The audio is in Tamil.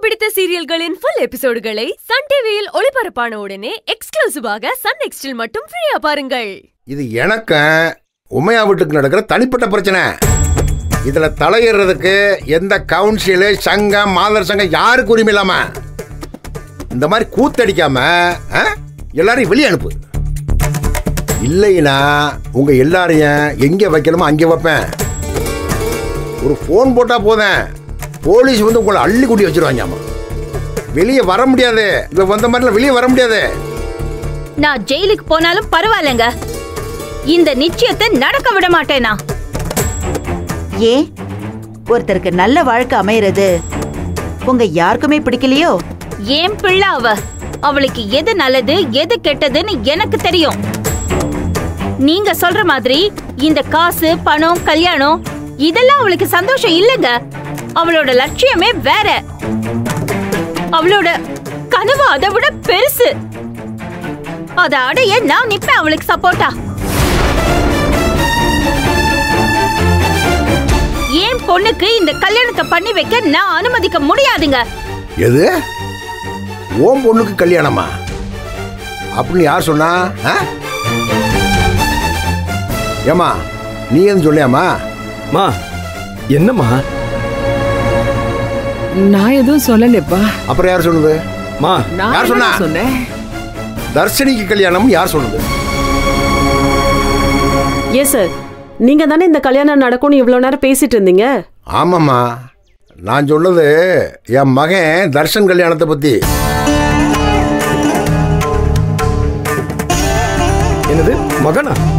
பிடித்த சீரியல்களின் ஃபுல் எபிசோடுகளை சன் டிவியில் ஒளிபரப்பான உடனே எக்ஸ்க்ளூசிவாக சன் நெக்ஸ்டில் மட்டும் ஃப்ரீயா பாருங்கள் இது எனக்கும் உமையா வீட்டுக்கு நடக்கிற தனிப்பட்ட பிரச்சனை இதுல தலையிடுறதுக்கு எந்த கவுன்சிலு சங்கம் மாதர் சங்கம் யாருக்கு உரிமை இல்லாம இந்த மாதிரி கூத்தடிக்காம ஆ, எல்லாரையும் வெளியே அனுப்பு இல்லைன்னா உங்க எல்லாரையும் எங்க வைக்கணுமோ அங்கே வைப்பேன் ஒரு ஃபோன் போட்டா போதும் போலீஸ் வந்து உங்களை அள்ளி கூட்டி வச்சிருவாங்க வெளியே வர முடியாது இப்ப வந்த மாதிரிலாம் வெளியே வர முடியாது நான் ஜெயிலுக்கு போனாலும் பரவாயில்லைங்க இந்த நிச்சயத்தை நடக்க விட மாட்டேனா ஏன் ஒருத்தருக்கு நல்ல வாழ்க்கை அமையறது உங்க யாருக்குமே பிடிக்கலையோ ஏன் பிள்ளை அவ அவளுக்கு எது நல்லது எது கெட்டதுன்னு எனக்கு தெரியும் நீங்க சொல்ற மாதிரி இந்த காசு பணம் கல்யாணம் இதெல்லாம் அவளுக்கு சந்தோஷம் இல்லைங்க அவளோட லட்சியமே வேற அவளோட கனவு அதை விட பெருசு அதை அடைய நான் நிப்பேன் அவளுக்கு சப்போர்ட்டா என் பொண்ணுக்கு இந்த கல்யாணத்தை பண்ணி வைக்க நான் அனுமதிக்க முடியாதுங்க எது ஓம் பொண்ணுக்கு கல்யாணமா அப்படின்னு யார் சொன்னா ஆ? ஏம்மா நீ எதுவும் சொல்லியாமா மா என்னம்மா நான் எதுவும் சொல்லலப்பா அப்புறம் யார் சொன்னது மா நான் யார் சொன்னா? என்னடா சொன்னேன் தர்ஷினிக்கு கல்யாணம் யார் சொன்னது ஏன் சார் நீங்க தானே இந்த கல்யாணம் நடக்கும்னு இவ்வளவு நேரம் பேசிட்டு இருந்தீங்க ஆமாம்மா நான் சொன்னது என் மகன் தர்ஷன் கல்யாணத்தை பத்தி என்னது மகனா